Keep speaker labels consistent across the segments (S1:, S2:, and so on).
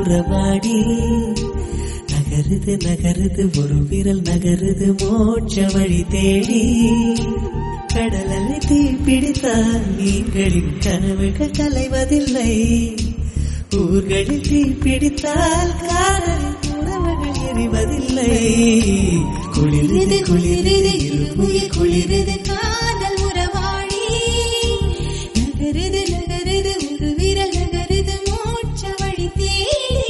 S1: உறவாடி நகருது நகருது ஒரு விரல் நகருது மோட்ச வழி தேடி கடலலை தீ பிடித்தால் நீங்களின் கனவுகள் கலைவதில்லை ஊர்களில் தீ பிடித்தால் காதலின் உறவுகள் எரிவதில்லை குளிருது குளிருது இருமுயி குளிருது
S2: காதல் உறவாடி நகருது நகருது ஒரு விரல் நகருது மோட்ச வழி தேடி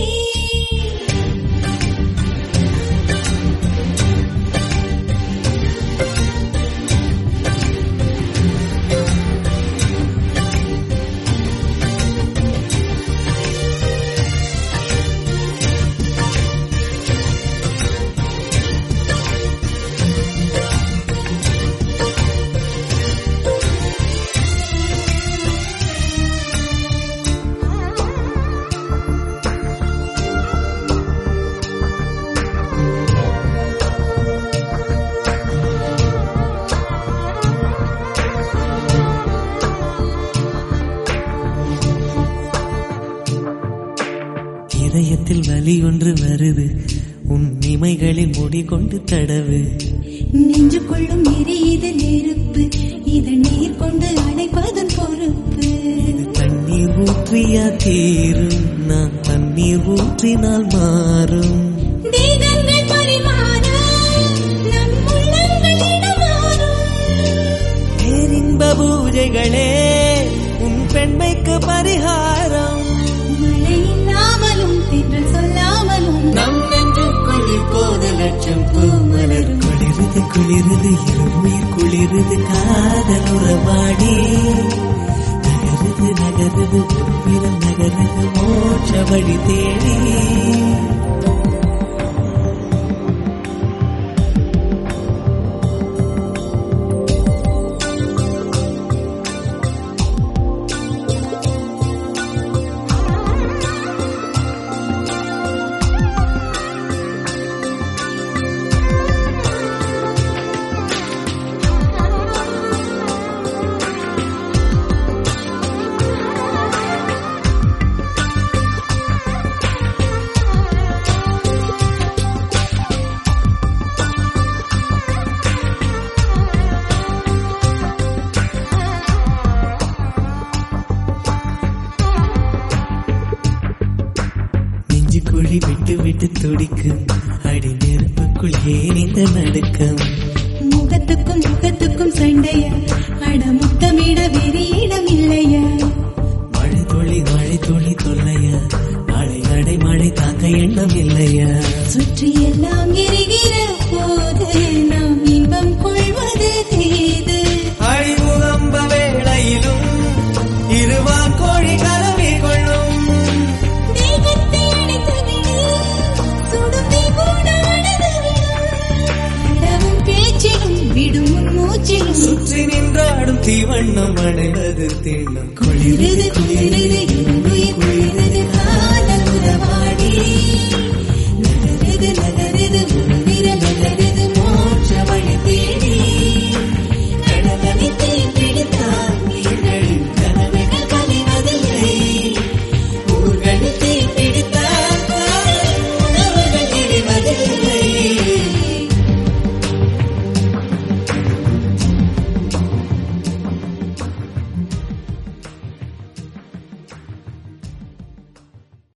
S1: இதயத்தில் வலி ஒன்று வருது உன் இமைகளில் முடி கொண்டு தடவு
S2: நெஞ்சுக்குள்ளும் எரியுது நெருப்பு இது நீர் கொண்டு அணைப்பதன் பொறுப்பு
S1: இது தண்ணீர் ஊற்றியா தீரும் நான் தண்ணீர் ஊற்றினால் மாறும்
S2: தேகங்கள் பரிமாற நம் உள்ளங்கள் இடமாறும்
S1: பேரின்ப பூஜைகளே உன் பெண்மைக்கு பரிகாரம்
S2: மழை இல்லாமலும் தென்றல் சொல்லாமலும்
S1: நம் நெஞ்சுக்குள் இப்போது லட்சம் பூமலர் குளிருது குளிருது இருமுயிர் குளிருது காதல் உறவாடி நகருது நகருது ஒரு விரல் நகருது மோட்ச வழி தேடி நெஞ்சு குழி விட்டு விட்டு துடிக்கும் அடி நெருப்புக்குள் ஏன் இந்த நடுக்கம்
S2: முகத்துக்கும் முகத்துக்கும் சண்டைய அட முத்தமிட வேறு இடம் இல்லையா
S1: மழை துளி மழை துளி தொல்லையா மழை அடை மழை தாக்க எண்ணம் இல்லையா
S2: சுற்றி எல்லாம் எரிகிற போது நாம் இன்பம் கொள்வது தேது
S1: அழிமுகம்ப வேளையிலும் இருவா கோழி கலவி கொள்ளும்
S2: தேகத்தை அணைத்து விடு சுடும் தீபோடானது விடும் பேச்சிலும் விடும் உன் மூச்சிலும்
S1: சுற்றி நின்றாடும் தீவண்ணம் அடைவது தீண்டம்
S2: குளிருது
S1: குளிருது